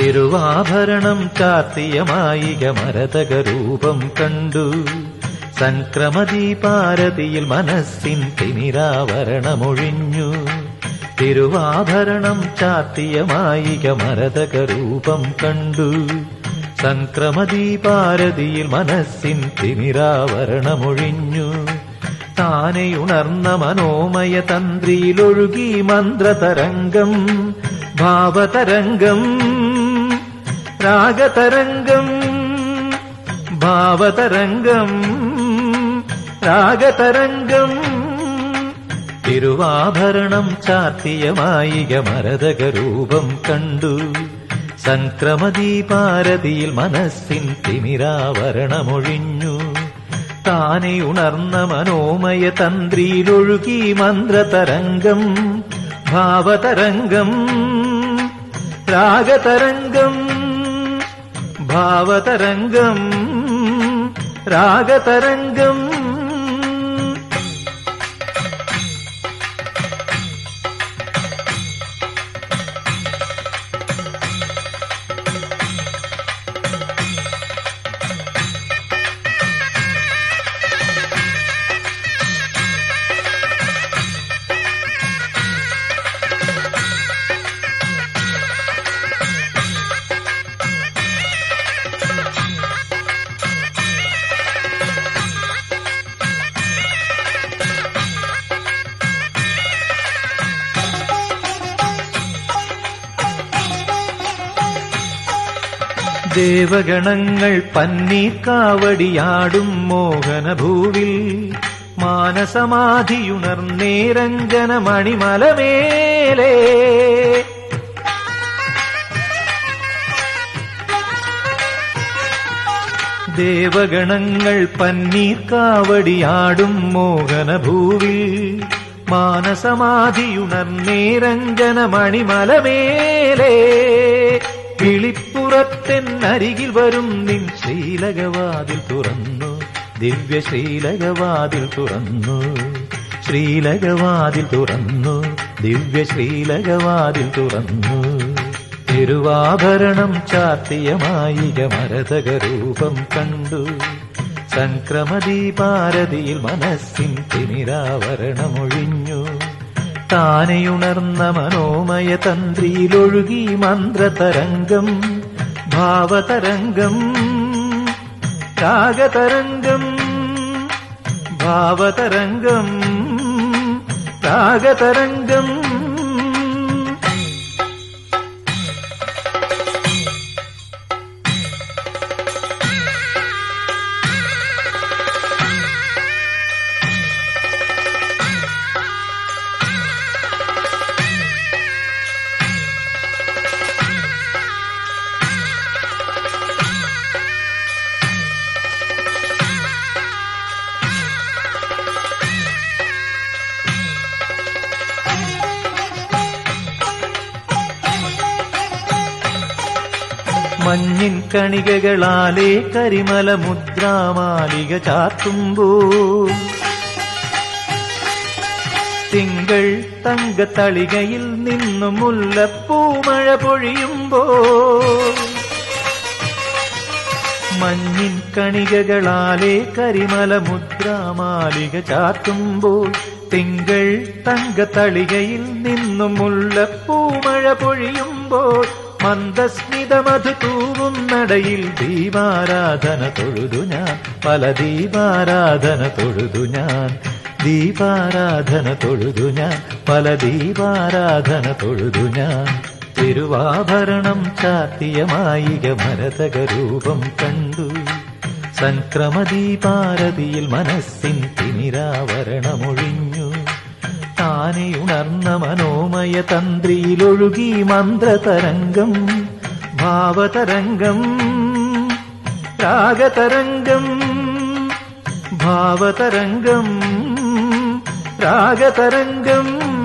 തിരുവാഭരണം ചാർത്തിയ മായിക മരതക രൂപം കണ്ടു സംക്രമദീപാരതിയിൽ മനസ്സിൻ തിമിരാവരണമൊഴിഞ്ഞു തിരുവാഭരണം ചാർത്തിയ മായിക മരതക രൂപം കണ്ടു സംക്രമദീപാരതിയിൽ മനസ്സിൻ തിമിരാവരണമൊഴിഞ്ഞു താനെയുണർന്ന മനോമയ തന്ത്രിയിലൊഴുകി മന്ത്രതരംഗം ഭാവതരംഗം രാഗതരംഗം ഭാവതരംഗം രാഗതരംഗം തിരുവാഭരണം ചാർത്തിയ മായിക മരതക രൂപം കണ്ടു സംക്രമദീപാരതിയിൽ മനസ്സിൻ തിമിരാവരണമൊഴിഞ്ഞു താനെ ഉണർന്ന മനോമയ തന്ത്രിയിലൊഴുകി മന്ത്രതരംഗം ഭാവതരംഗം രാഗതരംഗം ഭാവതരംഗം രാഗതരംഗം ദേവഗണങ്ങൾ പന്നീർക്കാവടിയാടും മോഹനഭൂവിൽ മാനസമാധിയുണർന്നേരഞ്ജന മണിമലമേലേ ദേവഗണങ്ങൾ പന്നീർക്കാവടിയാടും മോഹനഭൂവിൽ മാനസമാധിയുണർന്നേരഞ്ജന മണിമലമേലേ കിളിപ്പുറത്തെന്നരികിൽ വരും നിൻ ശ്രീലകവാതിൽ തുറന്നു ദിവ്യ ശ്രീലകവാതിൽ തുറന്നു ശ്രീലകവാതിൽ തുറന്നു ദിവ്യ ശ്രീലകവാതിൽ തുറന്നു തിരുവാഭരണം ചാർത്തിയ മായിക മരതക രൂപം കണ്ടു സംക്രമദീപാരതിയിൽ മനസ്സിൻ തിമിരാവരണമൊഴിഞ്ഞു താനെയുണർന്ന മനോമയ തന്ത്രിയിലൊഴുകി മന്ത്രതരംഗം ഭാവതരംഗം രാഗതരംഗം ഭാവതരംഗം രാഗതരംഗം മഞ്ഞിൻ കണികകളാലേ കരിമല മുദ്രാമാലിക ചാർത്തുമ്പോൾ തിങ്കൾ തങ്കത്തളികയിൽ നിന്നും മുല്ലപ്പൂമഴ പൊഴിയുമ്പോൾ മഞ്ഞിൻ കണികകളാലേ കരിമല മുദ്രാമാലിക ചാർത്തുമ്പോൾ തിങ്കൾ തങ്കത്തളികയിൽ നിന്നും മുല്ലപ്പൂമഴ പൊഴിയുമ്പോൾ മന്ദസ്മിതമധു തൂവും നടയിൽ ദീപാരാധന തൊഴുതു ഞാൻ പല ദീപാരാധന തൊഴുതു ഞാൻ ദീപാരാധന തൊഴുതു ഞാൻ പല ദീപാരാധന തൊഴുതു ഞാൻ തിരുവാഭരണം ചാത്തിയ മായിക മരതക രൂപം കണ്ടു സംക്രമദീപാരതിയിൽ മനസ്സിൻ തിമിരാവരണമൊഴിഞ്ഞു താനെ ഉണർന്ന മനോമയ തന്ത്രിയിലൊഴുകി മന്ത്രതരംഗം ഭാവതരംഗം രാഗതരംഗം ഭാവതരംഗം രാഗതരംഗം